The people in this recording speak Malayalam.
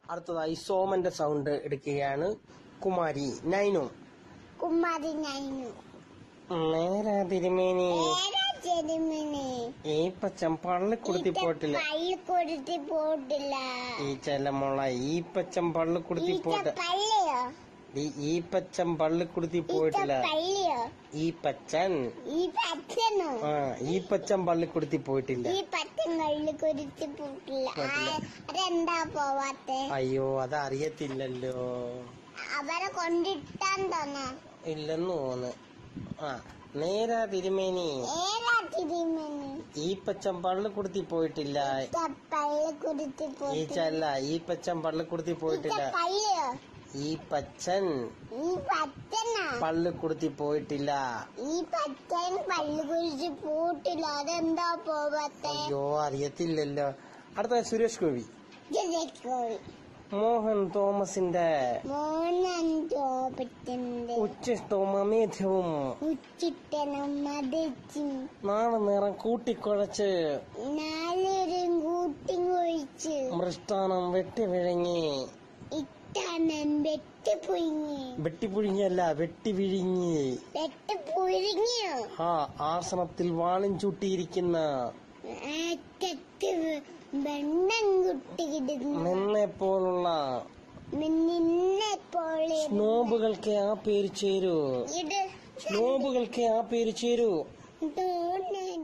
അടുത്തതായി സോമന്റെ സൗണ്ട് എടുക്കുകയാണ് കുമാരി നൈനു കുമാരി നൈനു നേരാ തിരുമേനി ഏതാ ചെരുമിന് ഈ പച്ചം പള്ളി കുടുത്തി പോട്ടില്ല പള്ളി കൊടുത്തി പോട്ടില്ല ഈ ചെല്ലമുള്ള ഈ പച്ചം പള്ളി കുടുത്തി ഈച്ച പോട്ട് പള്ളിയോ ഈ ഈ പച്ചം പള്ളി കുടുത്തി ഈച്ച പോയിട്ടില്ല പള്ളിയോ ഈ പച്ചൻ ഈ പച്ചനോ ആ ഈ പച്ചം പള്ളി കുടുത്തി പോയിട്ടില്ല ഈ പച്ചൻ പള്ളി കൊടുത്തി പോട്ടില്ല ആ, പോട്ടില്ല. അതെന്താ പോവാത്തെ അയ്യോ അതറിയത്തില്ലല്ലോ അവരെ കൊണ്ടിട്ടാൻ തോന്നാ ഇല്ലെന്ന് തോന്നുന്നു ആ നേരാ തിരുമേനി ഏതാ തിരുമന് ഈ പച്ചം പള്ളി കുടുത്തി പോയിട്ടില്ല ഈച്ച പള്ളി കൊടുത്തി ഈ പോട്ടില്ല ചല്ല ഈ പച്ചൻ പള്ളി കുടുത്തി ഈച്ച പോയിട്ടില്ല പള്ളിയോ ഈ പച്ചൻ ഈ പച്ചനാ പള്ളി കുടുത്തി പോയിട്ടില്ല ഈ പച്ചൻ പള്ളി കുറിച്ച് പോട്ടില്ല അതെന്താ പോവാത്തെ അയ്യോ അറിയത്തില്ലല്ലോ അടുത്ത സുരേഷ് ഗോപി ജലക്കോഴി മോഹൻ തോമസിന്റെ മൂന്നാം ചോപ്പത്തിന്റെ ഉച്ചിഷ്ടവും അമേധ്യവും ഉച്ചിട്ടനും മതിച്ചും നാളെ നിറം കൂട്ടിക്കുഴച്ച് നാലൊരും കൂട്ടി ഒഴിച്ച് മൃഷ്ടാനം വെട്ടി വിഴങ്ങി ഇട്ടാനം വെട്ടി പുഴുങ്ങി വെട്ടിപ്പുഴിഞ്ഞല്ല വെട്ടി വിഴിഞ്ഞി വെട്ടി പുഴുങ്ങിയോ ആ ആസനത്തിൽ വാളും ചൂട്ടിയിരിക്കുന്ന ആറ്റത്ത് വെണ്ണം കുട്ടിയിടുന്നു നിന്നെ പോലുള്ള നിന്നെ പോലെ സ്നോബുകൾക്ക് ആ പേര് ചേരൂ ഇത് സ്നോബുകൾക്ക് ആ പേര് ചേരൂ തോന്നേ